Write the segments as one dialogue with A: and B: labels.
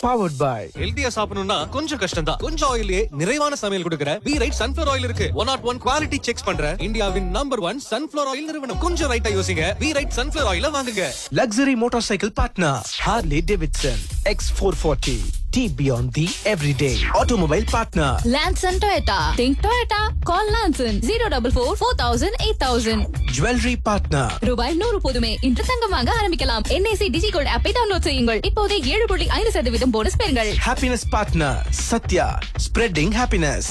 A: powered by
B: ஹெல்தியா சாப்பிடணும்னா கொஞ்சம் கஷ்டம் தான் கொஞ்சம் ஆயிலே நிறைவான சமையல் கொடுக்கிற பி ரைட் சன்ஃபிளவர் ஆயில் இருக்கு one not one quality check பண்ற இந்தியாவின் நம்பர் ஒன் சன்ஃபிளவர் ஆயில் நிறுவனம் கொஞ்சம் ரைட்டா யோசிங்க பி ரைட் சன்ஃபிளவர் ஆயில வாங்குங்க
A: luxury motorcycle partner Harley Davidson X440. T beyond the everyday. Automobile partner
C: Lanson Toyota. Think Toyota. Call Lanson 044 4000 8000.
A: Jewelry partner
C: ரூபாய் நூறு போதுமே இன்று தங்கம் வாங்க ஆரம்பிக்கலாம் என்ஐசி டிஜி கோல்ட் ஆப்பை டவுன்லோட் செய்யுங்கள் இப்போதே ஏழு புள்ளி ஐந்து சதவீதம் போனஸ் பெறுங்கள்
A: Happiness partner Satya. Spreading happiness.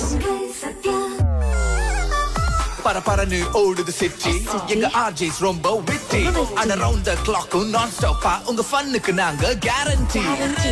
D: பரபரன்னு ஓடுது சிட்டி எங்க ஆர்ஜேஸ் ரொம்ப விட்டி அண்ட் அரவுண்ட் த கிளாக்கும் நான் ஸ்டாப்பா உங்க ஃபன்னுக்கு நாங்க கேரண்டி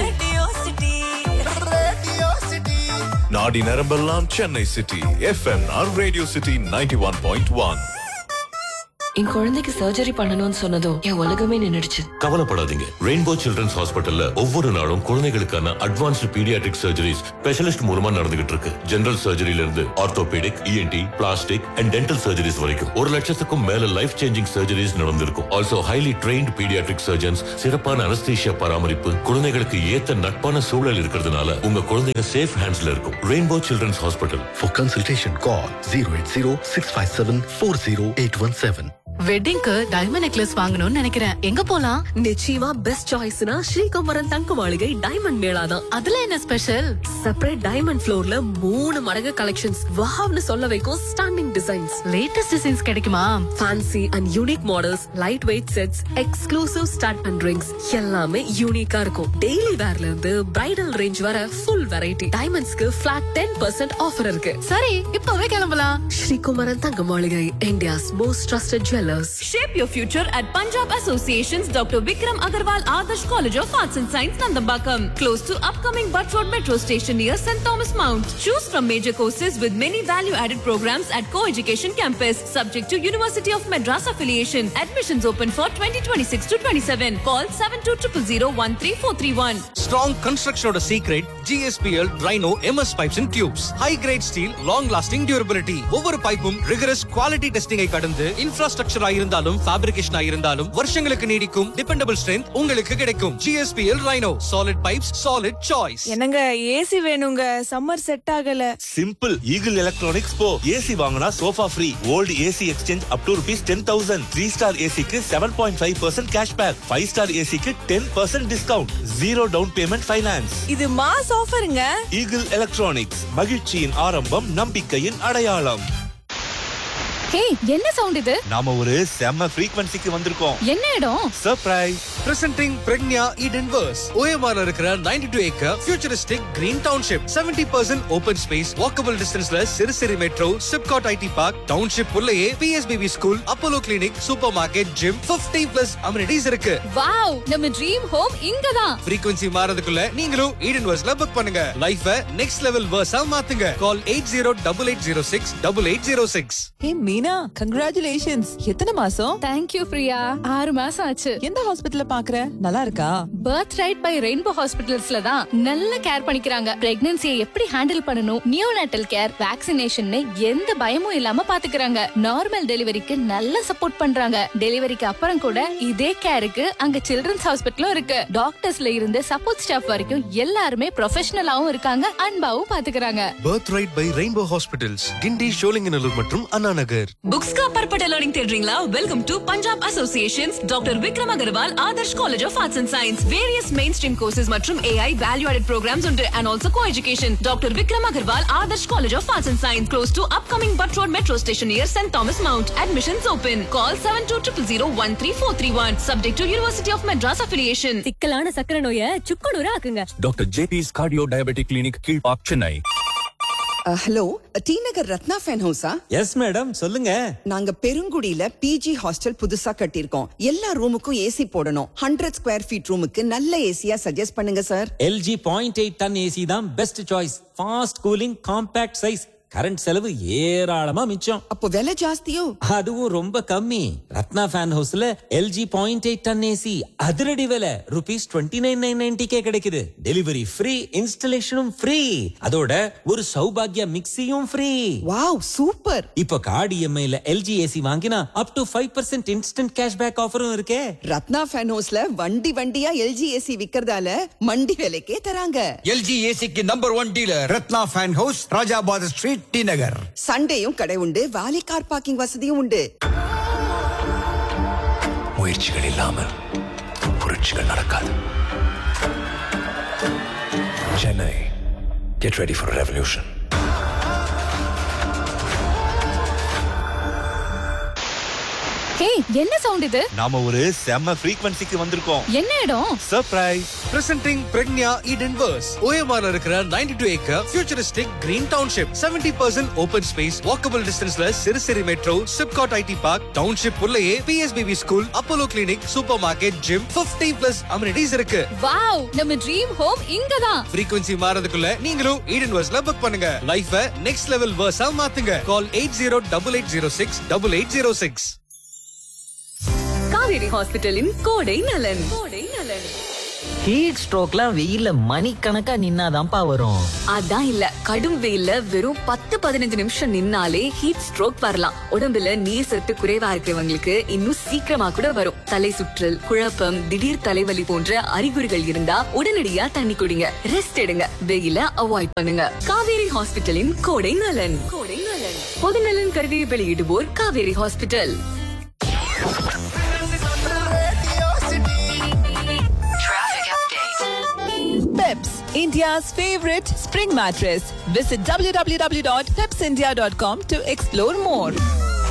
E: நாடி நரம்பெல்லாம் சென்னை சிட்டி எஃப்எம்ஆர் radio city ninety one point one
F: என் குழந்தைக்கு சர்ஜரி பண்ணணும்னு சொன்னதும் என் உலகமே நின்னுடுச்சு
G: கவலைப்படாதீங்க ரெயின்போ சில்ட்ரன்ஸ் ஹாஸ்பிட்டல்ல ஒவ்வொரு நாளும் குழந்தைகளுக்கான அட்வான்ஸ்டு பீடியாட்ரிக் சர்ஜரிஸ் ஸ்பெஷலிஸ்ட் மூலமா நடந்துகிட்டு இருக்கு ஜெனரல் சர்ஜரியில இருந்து orthopaedic ENT plastic and dental surgeries வரைக்கும் ஒரு லட்சத்துக்கும் மேல லைஃப் சேஞ்சிங் சர்ஜரிஸ் நடந்திருக்கும் also highly trained paediatric surgeons சிறப்பான அனஸ்தீஷியா பராமரிப்பு குழந்தைகளுக்கு ஏத்த நட்பான சூழல் இருக்கிறதுனால உங்க குழந்தைங்க சேஃப் ஹேண்ட்ஸ்ல இருக்கும் rainbow children's hospital
H: For consultation, call 080 657 40817.
I: வெட்டிங்க்கு டைமண்ட் நெக்லஸ் வாங்கணும்னு நினைக்கிறேன் எங்க போலாம்
F: நிச்சயமா பெஸ்ட் சாய்ஸ்னா ஸ்ரீகுமரன் தங்க மாளிகை டைமண்ட் மேளா தான்
I: அதுல என்ன ஸ்பெஷல்
F: செப்பரேட் டைமண்ட் ஃப்ளோர்ல மூணு மடங்கு கலெக்ஷன்ஸ் வாவ்னு சொல்ல வைக்கும் ஸ்டாண்டிங் டிசைன்ஸ்
I: லேட்டஸ்ட் டிசைன்ஸ் கிடைக்குமா
F: fancy and unique models light weight sets exclusive studs and rings எல்லாமே யூனிக்கா இருக்கும் டெய்லி வேர்ல இருந்து பிரைடல் ரேஞ்ச் வர ஃபுல் வெரைட்டி டைமண்ட்ஸ்க்கு ஃபிளாட் டென் பர்சன்ட் ஆஃபர் இருக்கு
I: சரி இப்பவே கிளம்பலாம்
F: Srikumaran Thanga Maligai India's most trusted jewellers
J: Shape your future at Punjab Association's Dr. Vikram Agarwal Adarsh College of Arts and Science, Nandambakam, close to upcoming Butt Road Metro Station near St. Thomas Mount. Choose from major courses with many value-added programs at Co-Education Campus, subject to University of Madras affiliation. Admissions open for 2026 to 27. Call 7200
B: strong கன்ஸ்ட்ரக்ஷனோட secret GSPL rhino MS pipes and tubes high grade steel long lasting durability ஒவ்வொரு பைப்பும் rigorous quality டெஸ்டிங்கை கடந்து infrastructure இருந்தாலும் fabrication இருந்தாலும் வருஷங்களுக்கு நீடிக்கும் dependable strength உங்களுக்கு கிடைக்கும் GSPL rhino solid pipes solid choice
K: என்னங்க ஏசி வேணுங்க சம்மர் செட் ஆகல
L: சிம்பிள் ஈகிள் எலக்ட்ரானிக்ஸ் போ ஏசி வாங்கினா sofa free old AC exchange up to rupees ten thousand three star ஏசிக்கு seven point five percent cash back five star ஏசிக்கு ten percent discount zero down payment finance
K: இது mass ஆஃபருங்க
L: eagle electronics மகிழ்ச்சியின் ஆரம்பம் நம்பிக்கையின் அடையாளம்
C: ஹே என்ன சவுண்ட் இது
L: நாம ஒரு செம்ம ஃப்ரீக்வன்சிக்கு வந்திருக்கோம்
C: என்ன இடம்
L: surprise
B: Presenting Pregnia Eden Verse. OMR இருக்கிற 92 acre futuristic green township. 70% open space, walkable distanceல சிறுசிறு metro, SIPCOT IT park, township உள்ளேயே PSBB school, Apollo clinic, super market, gym, 50 plus amenities இருக்கு.
C: வாவ் நம்ம ட்ரீம் ஹோம் இங்கதான்
B: frequency மாறதுக்குள்ள நீங்களும் ஈடன் வர்ஸ்ல புக் பண்ணுங்க. லைஃப நெக்ஸ்ட் லெவல் வர்ஸா மாத்துங்க. கால் 8088068806.
K: ஹே மீனா கங்க்ராச்சுலேஷன்ஸ் எத்தனை மாசம்
C: தேங்க்யூ பிரியா ஆறு மாசம் ஆச்சு
K: எந்த ஹாஸ்பிடல்ல பாக்குற நல்லா இருக்கா
C: பர்த் ரைட் பை ரெயின்போ ஹாஸ்பிட்டல்ஸ்ல தான் நல்ல கேர் பண்ணிக்கிறாங்க பிரெக்னன்சியை எப்படி ஹேண்டில் பண்ணணும் நியோநாட்டல் கேர் வேக்சினேஷன் எந்த பயமும் இல்லாம பாத்துக்கிறாங்க நார்மல் டெலிவரிக்கு நல்ல சப்போர்ட் பண்றாங்க டெலிவரிக்கு அப்புறம் கூட இதே கேருக்கு அங்க சில்ட்ரன்ஸ் ஹாஸ்பிட்டலும் இருக்கு டாக்டர்ஸ்ல இருந்து சப்போர்ட் ஸ்டாஃப் வரைக்கும் எல்லாருமே ப்ரொஃபஷனலாவும் இருக்காங்க அன்பாவும் பாத்துக்கிறாங்க
B: Birthright by Rainbow Hospitals, கிண்டி ஷோலிங்கநல்லூர் மற்றும் அண்ணா நகர்
J: Books का परपटा learning தேடுறீங்களா welcome to Punjab associations doctor Vikram Agarwal Adarsh college of arts and science various main stream courses மற்றும் ஏஐ வேல்யூ ஆடட் ப்ரோக்ராம்ஸ் உண்டு and also co education doctor Vikram Agarwal Adarsh college of arts and science close to upcoming Butt road metro station near Saint Thomas Mount admissions open call seven two triple zero one three four three one subject to university of Madras affiliation
F: சிக்கலான சக்கர நோய சுக்குநூறு ஆக்குங்க
M: doctor JP's cardio diabetic clinic Kilpauk Chennai
N: hello T Nagar Ratna fan ஹவுஸா
O: yes madam சொல்லுங்க
N: நாங்க பெருங்குடியில PG hostel புதுசா கட்டியிருக்கோம் எல்லா ரூமுக்கும் ஏசி போடணும் ஹண்ட்ரட் ஸ்கொயர் ஃபீட் ரூமுக்கு நல்ல ஏசியா சஜஸ்ட் பண்ணுங்க sir
O: LG point eight ton AC தான் best choice fast cooling compact size current செலவு ஏராளமா மிச்சம்
N: அப்போ விலை ஜாஸ்தியோ
O: அதுவும் ரொம்ப கம்மி ரத்னா ஃபேன் ஹவுஸ்ல LG point eight ton AC அதிரடி விலை ருபீஸ் டுவெண்ட்டி நைன் நைன் நைன்டிக்கே கிடைக்குது டெலிவரி ஃப்ரீ இன்ஸ்டலேஷனும் ஃப்ரீ அதோட ஒரு சௌபாகியா மிக்சியும் ஃப்ரீ
N: வாவ் சூப்பர்
O: இப்ப கார்டு இஎம்ஐல எல்ஜி ஏசி வாங்கினா up to five percent instant cashback ஆஃபரும் இருக்கே
N: ரத்னா ஃபேன் ஹவுஸ்ல வண்டி வண்டியா எல்ஜி ஏசி விக்கிறதால மண்டி விலைக்கே தராங்க
P: எல்ஜி ஏசிக்கு number one dealer Ratna fan house Rajabad street T Nagar
N: சண்டேயும் கடை உண்டு வாலி கார் பார்க்கிங் வசதியும் உண்டு
E: முயற்சிகள் இல்லாமல் புரட்சிகள் நடக்காது Chennai get ready for revolution
C: hey என்ன சவுண்ட் இது
L: நாம ஒரு செம்ம ஃப்ரீக்வன்சிக்கு வந்திருக்கோம்
C: என்ன இடம்
L: surprise
B: Presenting Pregnia Eden Verse. OMR இருக்கிற 92 acre futuristic green township. 70% open space, walkable distanceல சிறுசிறு metro, SIPCOT IT park, township உள்ளேயே PSBB school, Apollo clinic, super market, gym, 50 plus amenities இருக்கு.
C: வாவ் நம்ம ட்ரீம் ஹோம் இங்கதான்
B: frequency மாறதுக்குள்ள நீங்களும் ஈடன் வர்ஸ்ல புக் பண்ணுங்க லைஃப நெக்ஸ்ட் லெவல் வர்ஸா மாத்துங்க call eight zero double eight zero six double eight zero six
J: Kauvery ஹாஸ்பிட்டலின் கோடை நலன் கோடை நலன்
Q: ஹீட் ஸ்ட்ரோக்லாம் வெயில்ல மணிக்கணக்கா நின்னாதான்ப்பா வரும்
J: அதான் இல்ல கடும் வெயில்ல வெறும் பத்து பதினஞ்சு நிமிஷம் நின்னாலே ஹீட் ஸ்ட்ரோக் வரலாம் உடம்புல நீர் சத்து குறைவா இருக்கிறவங்களுக்கு இன்னும் சீக்கிரமா கூட வரும் தலை சுற்றல் குழப்பம் திடீர் தலைவலி போன்ற அறிகுறிகள் இருந்தா உடனடியா தண்ணி குடிங்க ரெஸ்ட் எடுங்க வெயில அவாய்ட் பண்ணுங்க காவேரி ஹாஸ்பிட்டலின் கோடை நலன் கோடை நலன் பொது நலன் கருதி வெளியிடுவோர் Kauvery hospital
K: Peps, India's favorite spring mattress. Visit www.pepsindia.com to explore more.